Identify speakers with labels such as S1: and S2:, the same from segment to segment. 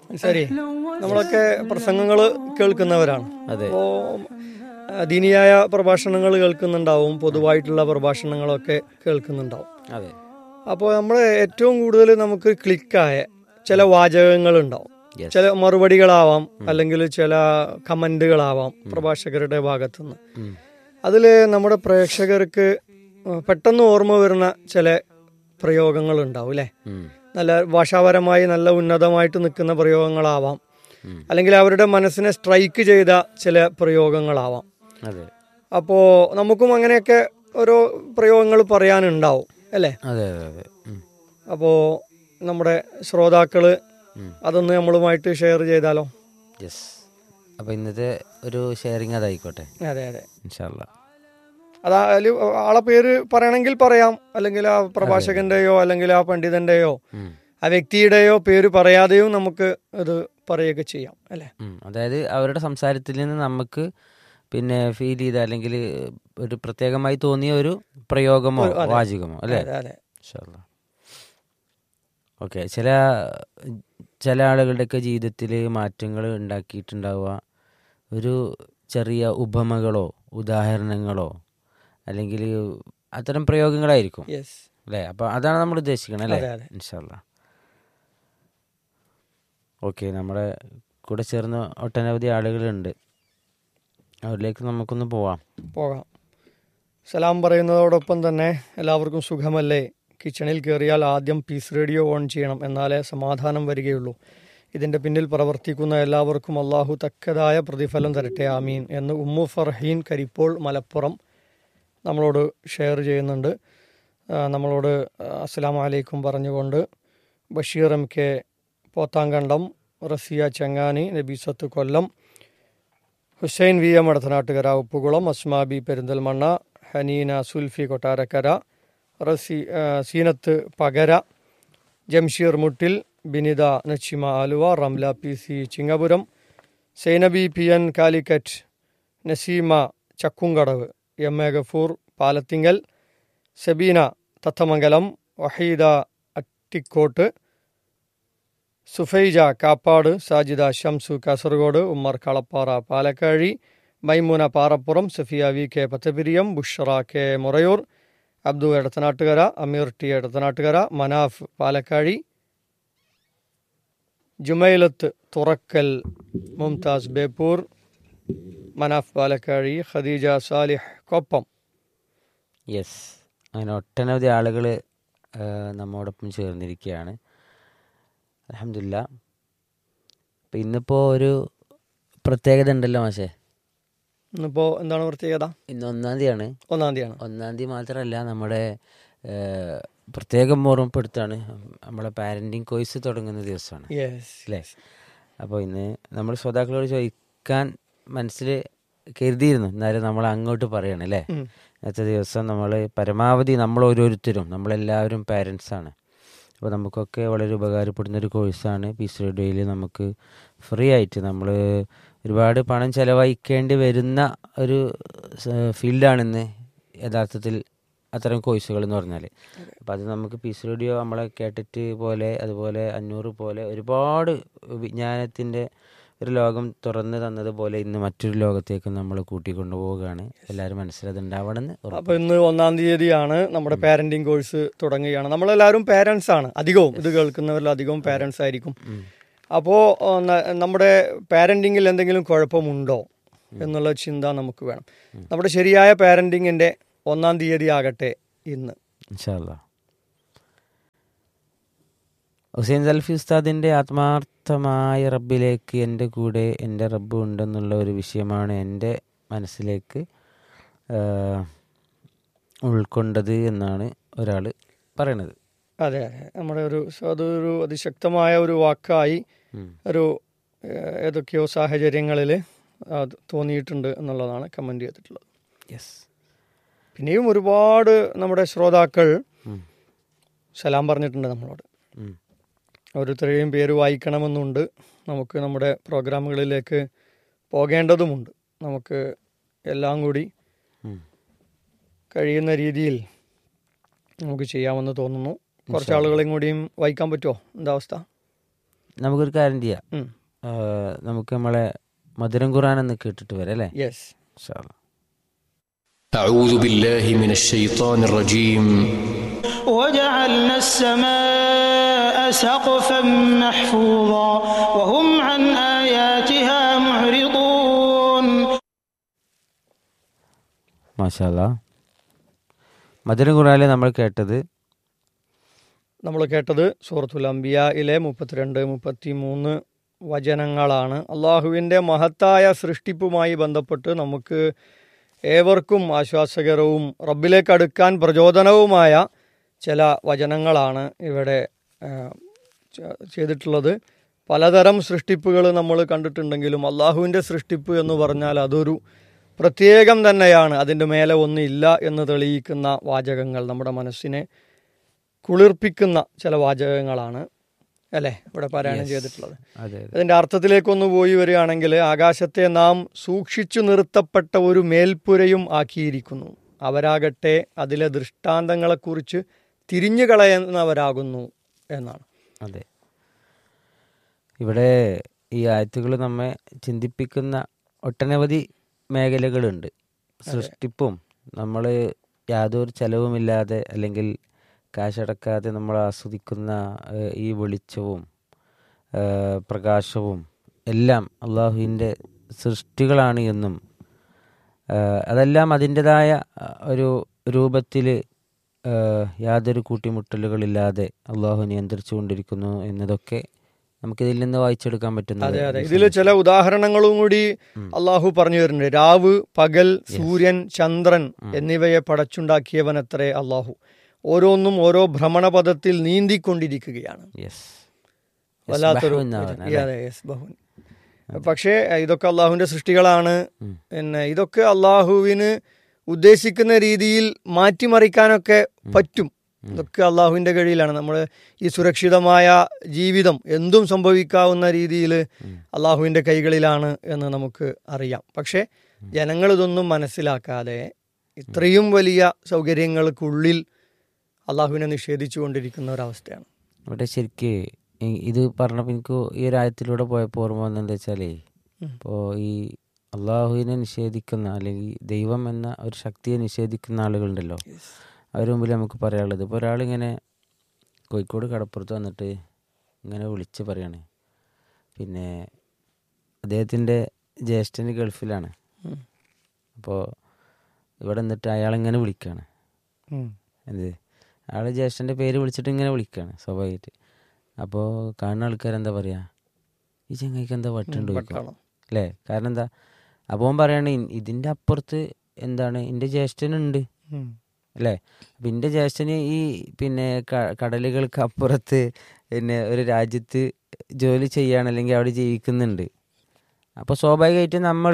S1: ശരി നമ്മളൊക്കെ പ്രസംഗങ്ങൾ കേൾക്കുന്നവരാണ്
S2: അതെ.
S1: അപ്പോ ദീനിയായ പ്രഭാഷണങ്ങൾ കേൾക്കുന്നുണ്ടാവും പൊതുവായിട്ടുള്ള പ്രഭാഷണങ്ങളൊക്കെ കേൾക്കുന്നുണ്ടാവും
S2: അതെ
S1: അപ്പോൾ നമ്മൾ ഏറ്റവും കൂടുതൽ നമുക്ക് ക്ലിക്കായ ചില വാചകങ്ങൾ ഉണ്ടാവും
S2: Yes.
S1: ചില മറുപടികളാവാം അല്ലെങ്കിൽ ചില കമന്റുകളാവാം പ്രഭാഷകരുടെ ഭാഗത്തുനിന്ന്
S2: ഉം.
S1: അതിൽ നമ്മുടെ പ്രേക്ഷകർക്ക് പെട്ടെന്ന് ഓർമ്മ വരുന്ന ചില പ്രയോഗങ്ങൾ ഉണ്ടാവും അല്ലേ
S2: ഉം.
S1: നല്ല ഭാഷാപരമായി നല്ല ഉന്നതമായിട്ട് നിൽക്കുന്ന പ്രയോഗങ്ങളാവാം
S2: ഉം.
S1: അല്ലെങ്കിൽ അവരുടെ മനസ്സിനെ സ്ട്രൈക്ക് ചെയ്ത ചില പ്രയോഗങ്ങളാവാം
S2: അതെ
S1: അപ്പോൾ നമുക്കും അങ്ങനെയൊക്കെ ഓരോ പ്രയോഗങ്ങൾ പറയാനുണ്ടാവും അല്ലേ
S2: അതെ അതെ അതെ ഉം.
S1: അപ്പോൾ നമ്മുടെ ശ്രോതാക്കള്
S2: ഉം.
S1: അതൊന്ന് നമ്മളുമായിട്ട് ഷെയർ ചെയ്താലോ
S2: യെസ് അപ്പോൾ ഇന്നത്തെ ഒരു ഷെയറിങ് അതായിക്കോട്ടെ
S1: അതെ അതെ
S2: ഇൻഷാല്ല
S1: അതാ അതില് ആളെ പേര് പറയണമെങ്കിൽ പറയാം അല്ലെങ്കിൽ ആ പ്രഭാഷകന്റെയോ അല്ലെങ്കിൽ ആ പണ്ഡിതന്റെയോ ആ വ്യക്തിയുടെയോ പേര് പറയാതെയും നമുക്ക് ഇത് പറയുകയൊക്കെ ചെയ്യാം അല്ലേ
S2: അതായത് അവരുടെ സംസാരത്തിൽ നിന്ന് നമുക്ക് പിന്നെ ഫീൽ ചെയ്ത അല്ലെങ്കിൽ ഒരു പ്രത്യേകമായി തോന്നിയ ഒരു പ്രയോഗമോ
S1: ഒരു- അതെ.
S2: വാചകമോ അല്ലേ
S1: അതെ അതെ
S2: ഓക്കെ ചില ചില ആളുകളുടെയൊക്കെ ജീവിതത്തിൽ മാറ്റങ്ങൾ ഉണ്ടാക്കിയിട്ടുണ്ടാവുക ഒരു ചെറിയ ഉപമകളോ ഉദാഹരണങ്ങളോ അല്ലെങ്കിൽ അത്തരം പ്രയോഗങ്ങളായിരിക്കും
S1: യെസ്
S2: അല്ലേ അപ്പോൾ അതാണ് നമ്മൾ ഉദ്ദേശിക്കുന്നത് അല്ലേ
S1: അതെ, അതെ.
S2: ഇൻഷാല്ല ഓക്കെ നമ്മുടെ കൂടെ ചേർന്ന് ഒട്ടനവധി ആളുകളുണ്ട് അവരിലേക്ക് നമുക്കൊന്ന് പോവാം
S1: പോകാം സലാം പറയുന്നതോടൊപ്പം തന്നെ എല്ലാവർക്കും സുഖമല്ലേ കിച്ചണിൽ കയറിയാൽ ആദ്യം പീസ് റേഡിയോ ഓൺ ചെയ്യണം എന്നാലേ സമാധാനം വരികയുള്ളൂ ഇതിന്റെ പിന്നിൽ പ്രവർത്തിക്കുന്ന എല്ലാവർക്കും അള്ളാഹു തക്കതായ പ്രതിഫലം തരട്ടെ ആമീൻ എന്ന് ഉമ്മു ഫർഹീൻ കരിപ്പോൾ മലപ്പുറം നമ്മളോട് ഷെയർ ചെയ്യുന്നുണ്ട് ആ, നമ്മളോട് അസ്സലാം വലൈക്കും പറഞ്ഞുകൊണ്ട് Basheer M K Pothankandam Rasiya Changani Nabeesath Kollam Hussain V M Edathanattukara Uppukulam Asmabi Perinthalmanna Haneena Sulfi Kottarakkara Rasi ആ, Seenath Pakara Jamsheer Muttil Binitha Nachima Aluva Ramla P C Chingapuram Sainabi P N Calicut Naseema Chakkumkadavu M A Gafoor Palathingal Sabeena Thathamangalam Waheeda Attikkottu Sufaija Kappad Sajida Shamsu Kasaragod Ummer Kalappara Palakkazhi Maimoona Parappuram Safiya V K Pathapiriyam Bushara K Murayoor Abdu Edathanattukara Ameer T Edathanattukara Manaf Palakkazhi Jumailath Thurakkal Mumtaz Beypore Manaf Palakkazhi Khadeeja Salih Koppam
S2: yes അങ്ങനെ ഒട്ടനവധി ആളുകൾ നമ്മോടൊപ്പം ചേർന്നിരിക്കുകയാണ് അലഹമില്ല അപ്പം ഇന്നിപ്പോൾ ഒരു പ്രത്യേകത ഉണ്ടല്ലോ മാഷേ
S1: ഇന്നിപ്പോൾ എന്താണ് പ്രത്യേകത
S2: ഇന്ന് ഒന്നാം തീയതിയാണ്
S1: ഒന്നാം തീയതിയാണ്
S2: ഒന്നാം തീയതി മാത്രമല്ല നമ്മുടെ ഏഹ്, പ്രത്യേകം ഓർമ്മപ്പെടുത്താണ് നമ്മളെ പാരൻറ്റിങ് കോഴ്സ് തുടങ്ങുന്ന ദിവസമാണ്
S1: യെസ്
S2: അല്ലേ അപ്പോൾ ഇന്ന് നമ്മൾ ശ്രോതാക്കളോട് ചോദിക്കാൻ മനസ്സിൽ കരുതിയിരുന്നു എന്നാലും നമ്മൾ അങ്ങോട്ട് പറയണം അല്ലേ
S1: ഉം.
S2: ഇന്നത്തെ ദിവസം നമ്മൾ പരമാവധി നമ്മൾ ഓരോരുത്തരും നമ്മളെല്ലാവരും പാരൻസാണ് അപ്പോൾ നമുക്കൊക്കെ വളരെ ഉപകാരപ്പെടുന്ന ഒരു കോഴ്സാണ് പീസ് റേഡിയോയിൽ നമുക്ക് ഫ്രീ ആയിട്ട് നമ്മൾ ഒരുപാട് പണം ചെലവഴിക്കേണ്ടി വരുന്ന ഒരു സ- ഫീൽഡാണിന്ന് യഥാർത്ഥത്തിൽ അത്തരം കോഴ്സുകൾ എന്ന് പറഞ്ഞാൽ അപ്പോൾ അത് നമുക്ക് പീസ് റേഡിയോ നമ്മളെ കേട്ടിട്ട് പോലെ അതുപോലെ അഞ്ഞൂറ് പോലെ ഒരുപാട് വിജ്ഞാനത്തിൻ്റെ ഒരു ലോകം തുറന്നു തന്നതുപോലെ ഇന്ന് മറ്റൊരു ലോകത്തേക്ക് നമ്മൾ കൂട്ടിക്കൊണ്ടു പോവുകയാണ് എല്ലാവരും മനസ്സിലത് ഉണ്ടാവണമെന്ന് ഉറപ്പ്.
S1: അപ്പൊ ഇന്ന് ഒന്നാം തീയതിയാണ് നമ്മുടെ പാരന്റിങ് കോഴ്സ് തുടങ്ങുകയാണ് നമ്മളെല്ലാവരും പാരന്റ്സ് ആണ് അധികവും ഇത് കേൾക്കുന്നവരിൽ അധികവും പാരന്റ്സ് ആയിരിക്കും അപ്പോ ആ, ന- നമ്മുടെ പാരന്റിങ്ങിൽ എന്തെങ്കിലും കുഴപ്പമുണ്ടോ എന്നുള്ള ചിന്ത നമുക്ക് വേണം നമ്മുടെ ശരിയായ പാരന്റിങ്ങിന്റെ ഒന്നാം തീയതി ആകട്ടെ ഇന്ന്
S2: ഇൻഷാല്ലാ ഹുസൈൻ സൽഫി ഉസ്താദിൻ്റെ ആത്മാർത്ഥമായ റബ്ബിലേക്ക് എൻ്റെ കൂടെ എൻ്റെ റബ്ബ് ഉണ്ടെന്നുള്ള ഒരു വിഷയമാണ് എൻ്റെ മനസ്സിലേക്ക് ആ, ഉൾക്കൊണ്ടത് എന്നാണ് ഒരാൾ പറയണത്
S1: അതെ അതെ നമ്മുടെ ഒരു അതൊരു അതിശക്തമായ ഒരു വാക്കായി
S2: ഉം.
S1: ഒരു ഏഹ്, ഏതൊക്കെയോ സാഹചര്യങ്ങളിൽ അത് തോന്നിയിട്ടുണ്ട് എന്നുള്ളതാണ് കമന്റ് ചെയ്തിട്ടുള്ളത്
S2: യെസ്
S1: പിന്നെയും ഒരുപാട് നമ്മുടെ ശ്രോതാക്കൾ
S2: ഉം.
S1: സലാം പറഞ്ഞിട്ടുണ്ട് നമ്മളോട്
S2: ഉം.
S1: ഓരോരുത്തരുടെയും പേര് വായിക്കണമെന്നുണ്ട് നമുക്ക് നമ്മുടെ പ്രോഗ്രാമുകളിലേക്ക് പോകേണ്ടതുമുണ്ട് നമുക്ക് എല്ലാം കൂടി
S2: ഉം.
S1: കഴിയുന്ന രീതിയിൽ നമുക്ക് ചെയ്യാമെന്ന് തോന്നുന്നു കുറച്ച് ആളുകളെയും കൂടിയും വായിക്കാൻ പറ്റുമോ എന്താ അവസ്ഥ
S2: നമുക്കൊരു കാര്യം ചെയ്യാം
S1: ഉം.
S2: ആ, നമുക്ക് നമ്മളെ മധുരം ഖുറാൻ എന്ന് കേട്ടിട്ട് വരാം അല്ലേ
S1: യെസ്
S2: ഇൻഷാ അല്ലാ.
S3: أعوذ بالله من الشيطان الرجيم
S4: وجعلنا السماء سقفا محفوظا وهم عن آياتها معرضون
S2: മാഷാ മധുരം ഖുറാനിൽ നമ്മൾ കേട്ടത്
S1: നമ്മൾ കേട്ടത് സൂറത്തുൽ അംബിയയിലെ മുപ്പത്തിരണ്ട് മുപ്പത്തി മൂന്ന് വചനങ്ങളാണ് അള്ളാഹുവിൻ്റെ മഹത്തായ സൃഷ്ടിപ്പുമായി ബന്ധപ്പെട്ട് നമുക്ക് ഏവർക്കും ആശ്വാസകരവും റബ്ബിലേക്ക് അടുക്കാൻ പ്രചോദനവുമായ ചില വചനങ്ങളാണ് ഇവിടെ ആ, ചെ- ചെയ്തിട്ടുള്ളത് പലതരം സൃഷ്ടിപ്പുകൾ നമ്മൾ കണ്ടിട്ടുണ്ടെങ്കിലും അള്ളാഹുവിൻ്റെ സൃഷ്ടിപ്പ് എന്ന് പറഞ്ഞാൽ അതൊരു പ്രത്യേകം തന്നെയാണ് അതിൻ്റെ മേലെ ഒന്നില്ല എന്ന് തെളിയിക്കുന്ന വാചകങ്ങൾ നമ്മുടെ മനസ്സിനെ കുളിർപ്പിക്കുന്ന ചില വാചകങ്ങളാണ് അല്ലേ ഇവിടെ പാരായണം ചെയ്തിട്ടുള്ളത്
S2: അതെ അതെ
S1: അതിൻ്റെ അർത്ഥത്തിലേക്കൊന്ന് പോയി വരികയാണെങ്കിൽ ആകാശത്തെ നാം സൂക്ഷിച്ചു നിർത്തപ്പെട്ട ഒരു മേൽപ്പുരയും ആക്കിയിരിക്കുന്നു അവരാകട്ടെ അതിലെ ദൃഷ്ടാന്തങ്ങളെക്കുറിച്ച് തിരിഞ്ഞു കളയുന്നവരാകുന്നു എന്നാണ്
S2: അതെ ഇവിടെ ഈ ആയത്തുകൾ നമ്മെ ചിന്തിപ്പിക്കുന്ന ഒട്ടനവധി മേഖലകളുണ്ട് സൃഷ്ടിപ്പും നമ്മൾ യാതൊരു ചെലവുമില്ലാതെ അല്ലെങ്കിൽ കാശടക്കാതെ നമ്മൾ ആസ്വദിക്കുന്ന ഏഹ്, ഈ വെളിച്ചവും ഏഹ്, പ്രകാശവും എല്ലാം അള്ളാഹുവിൻ്റെ സൃഷ്ടികളാണ് എന്നും ഏഹ്, അതെല്ലാം അതിൻ്റെതായ അഹ്, ഒരു രൂപത്തിൽ യാതൊരു കൂട്ടിമുട്ടലുകളില്ലാതെ അള്ളാഹു നിയന്ത്രിച്ചു കൊണ്ടിരിക്കുന്നു എന്നതൊക്കെ നമുക്കിതിൽ നിന്ന് വായിച്ചെടുക്കാൻ പറ്റുന്നത്
S1: അതെ അതെ ഇതിൽ ചില ഉദാഹരണങ്ങളും കൂടി അള്ളാഹു പറഞ്ഞു വരുന്നുണ്ട് രാവ് പകൽ സൂര്യൻ ചന്ദ്രൻ എന്നിവയെ പടച്ചുണ്ടാക്കിയവനത്രേ അള്ളാഹു ഓരോന്നും ഓരോ ഭ്രമണപഥത്തിൽ നീന്തിക്കൊണ്ടിരിക്കുകയാണ്
S2: യെസ്
S1: വല്ലാത്തൊരു അതെ, യെസ്, ബഹുൻ. പക്ഷേ ഇതൊക്കെ അള്ളാഹുവിന്റെ സൃഷ്ടികളാണ് പിന്നെ ഇതൊക്കെ അള്ളാഹുവിന് ഉദ്ദേശിക്കുന്ന രീതിയിൽ മാറ്റിമറിക്കാനൊക്കെ പറ്റും ഇതൊക്കെ അള്ളാഹുവിന്റെ കഴിയിലാണ് നമ്മൾ ഈ സുരക്ഷിതമായ ജീവിതം എന്തും സംഭവിക്കാവുന്ന രീതിയിൽ അള്ളാഹുവിന്റെ കൈകളിലാണ് എന്ന് നമുക്ക് അറിയാം പക്ഷേ ജനങ്ങൾ ഇതൊന്നും മനസ്സിലാക്കാതെ ഇത്രയും വലിയ സൗകര്യങ്ങൾക്കുള്ളിൽ അള്ളാഹുവിനെ നിഷേധിച്ചു കൊണ്ടിരിക്കുന്ന ഒരവസ്ഥയാണ്
S2: ഇവിടെ ശരിക്ക് ഈ- ഇത് പറഞ്ഞപ്പോൾ എനിക്ക് ഈ ഒരു ആയത്തിലൂടെ പോയപ്പോൾ ഓർമ്മ വന്നെന്താ വെച്ചാലേ ഇപ്പോൾ ഈ അള്ളാഹുവിനെ നിഷേധിക്കുന്ന അല്ലെങ്കിൽ ദൈവം എന്ന ഒരു ശക്തിയെ നിഷേധിക്കുന്ന ആളുകളുണ്ടല്ലോ അവരുടെ മുമ്പിൽ നമുക്ക് പറയാനുള്ളത് ഇപ്പോൾ ഒരാളിങ്ങനെ കോഴിക്കോട് കടപ്പുറത്ത് വന്നിട്ട് ഇങ്ങനെ വിളിച്ച് പറയാണ് പിന്നെ അദ്ദേഹത്തിൻ്റെ ജ്യേഷ്ഠന് ഗൾഫിലാണ് അപ്പോൾ ഇവിടെ നിന്നിട്ട് അയാളിങ്ങനെ വിളിക്കുകയാണ്
S1: ഉം.
S2: എന്ത് അയാൾ ജ്യേഷ്ഠൻ്റെ പേര് വിളിച്ചിട്ട് ഇങ്ങനെ വിളിക്കുകയാണ് സ്വാഭാവികമായിട്ട് അപ്പോൾ കാണുന്ന ആൾക്കാരെന്താ പറയുക ഈ ചങ്ങായിക്ക് എന്താ വട്ടുണ്ട്
S1: വട്ടാണോ?
S2: അല്ലേ കാരണം എന്താ അപ്പോൾ അവൻ പറയാണ് "ഇ- ഇതിൻ്റെ അപ്പുറത്ത് എന്താണ് എൻ്റെ ജ്യേഷ്ഠനുണ്ട്
S1: ഉം.
S2: അല്ലേ അപ്പം എൻ്റെ ജ്യേഷ്ഠന് ഈ പിന്നെ ക- കടലുകൾക്ക് അപ്പുറത്ത് പിന്നെ ഒരു രാജ്യത്ത് ജോലി ചെയ്യാണ് അല്ലെങ്കിൽ അവിടെ ജീവിക്കുന്നുണ്ട് അപ്പോൾ സ്വാഭാവികമായിട്ടും നമ്മൾ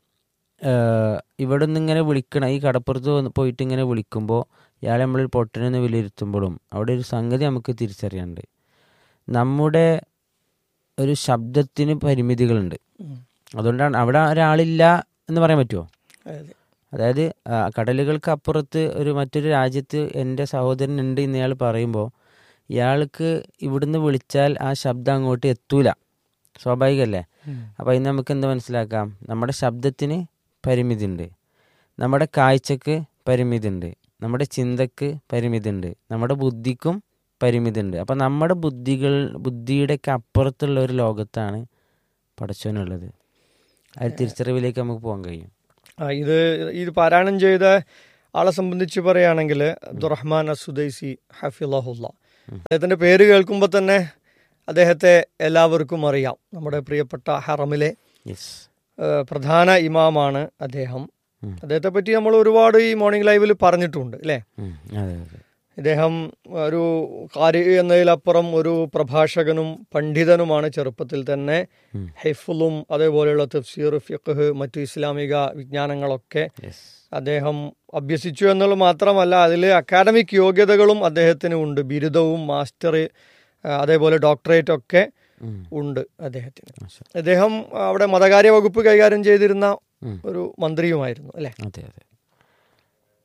S2: ഇവിടെ നിന്ന് ഇങ്ങനെ വിളിക്കണം ഈ കടപ്പുറത്ത് വന്ന് പോയിട്ട് ഇങ്ങനെ വിളിക്കുമ്പോൾ ഇയാളെ നമ്മൾ പൊട്ടനെന്ന് വിലയിരുത്തുമ്പോഴും അവിടെ ഒരു സംഗതി നമുക്ക് തിരിച്ചറിയാനുണ്ട് നമ്മുടെ ഒരു ശബ്ദത്തിന് പരിമിതികളുണ്ട്
S1: ഉം.
S2: അതുകൊണ്ടാണ് അവിടെ ഒരാളില്ല എന്ന് പറയാൻ പറ്റുമോ
S1: അതെ.
S2: അതായത് ആ, കടലുകൾക്ക് അപ്പുറത്ത് ഒരു മറ്റൊരു രാജ്യത്ത് എൻ്റെ സഹോദരൻ ഉണ്ട് എന്ന് ഇയാൾ പറയുമ്പോൾ ഇയാൾക്ക് ഇവിടുന്ന് വിളിച്ചാൽ ആ ശബ്ദം അങ്ങോട്ട് എത്തൂല സ്വാഭാവികമല്ലേ അപ്പോൾ അതിന് നമുക്ക് എന്ത് മനസ്സിലാക്കാം നമ്മുടെ ശബ്ദത്തിന് പരിമിതി ഉണ്ട് നമ്മുടെ കാഴ്ചക്ക് പരിമിതി ഉണ്ട് നമ്മുടെ ചിന്തക്ക് പരിമിതി ഉണ്ട് നമ്മുടെ ബുദ്ധിക്കും പരിമിതി ഉണ്ട് അപ്പം നമ്മുടെ ബുദ്ധികൾ ബുദ്ധിയുടെയൊക്കെ അപ്പുറത്തുള്ള ഒരു ലോകത്താണ് പടച്ചവനുള്ളത് ആ ഒരു തിരിച്ചറിവിലേക്ക് നമുക്ക് പോകാൻ കഴിയും
S1: ആ, ഇത് ഇത് പാരായണം ചെയ്ത ആളെ സംബന്ധിച്ച് പറയുകയാണെങ്കിൽ അബ്ദുറഹ്മാൻ അസുദൈസി ഹഫിള്ളാഹുല്ല അദ്ദേഹത്തിന്റെ പേര് കേൾക്കുമ്പോൾ തന്നെ അദ്ദേഹത്തെ എല്ലാവർക്കും അറിയാം നമ്മുടെ പ്രിയപ്പെട്ട ഹറമിലെ
S2: യെസ്
S1: ഏഹ്, പ്രധാന ഇമാമാണ് അദ്ദേഹം
S2: ഉം.
S1: അദ്ദേഹത്തെ പറ്റി നമ്മൾ ഒരുപാട് ഈ മോർണിംഗ് ലൈവിൽ പറഞ്ഞിട്ടുണ്ട് അല്ലേ
S2: അതെ അതെ
S1: ഇദ്ദേഹം ഒരു കാരി എന്നതിലപ്പുറം ഒരു പ്രഭാഷകനും പണ്ഡിതനുമാണ് ചെറുപ്പത്തിൽ തന്നെ ഹൈഫുലും അതേപോലെയുള്ള തഫ്സീർ ഫിഖ് മറ്റു ഇസ്ലാമിക വിജ്ഞാനങ്ങളൊക്കെ
S2: യെസ്
S1: അദ്ദേഹം അഭ്യസിച്ചു എന്നുള്ളത് മാത്രമല്ല അതിൽ അക്കാഡമിക് യോഗ്യതകളും അദ്ദേഹത്തിന് ഉണ്ട് ബിരുദവും മാസ്റ്റർ ആ, അതേപോലെ ഡോക്ടറേറ്റ് ഒക്കെ ഉണ്ട് അദ്ദേഹത്തിന് അദ്ദേഹം അവിടെ മതകാര്യ വകുപ്പ് കൈകാര്യം ചെയ്തിരുന്ന
S2: ഉം.
S1: ഒരു മന്ത്രിയുമായിരുന്നു അല്ലെ
S2: അതെ അതെ